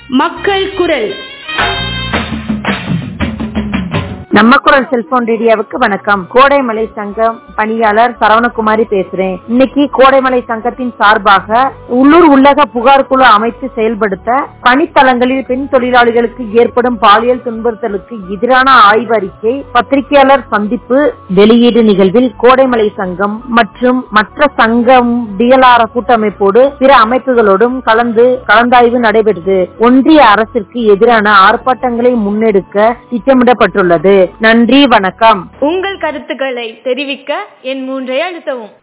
மக்கள் குரல் நம்ம குரல் செல்போன் ரேடியோவுக்கு வணக்கம் கோடைமலை சங்கம் பணியாளர் சரவணகுமாரி பேசுறேன் இன்னைக்கு கோடைமலை சங்கத்தின் சார்பாக உள்ளூர் உள்ளக புகார் குழு அமைத்து செயல்படுத்த பணித்தளங்களில் பெண் தொழிலாளிகளுக்கு ஏற்படும் பாலியல் துன்புறுத்தலுக்கு எதிரான ஆய்வறிக்கை பத்திரிகையாளர் சந்திப்பு வெளியீடு நிகழ்வில் கோடைமலை சங்கம் மற்றும் மற்ற சங்கம் டிஎல்ஆர் கூட்டமைப்போடு பிற அமைப்புகளோடும் கலந்து கலந்தாய்வு நடைபெற்றது ஒன்றிய அரசிற்கு எதிரான ஆர்ப்பாட்டங்களை முன்னெடுக்க திட்டமிடப்பட்டுள்ளது நன்றி வணக்கம் உங்கள் கருத்துக்களை தெரிவிக்க என் மூன்றை அழுத்தவும்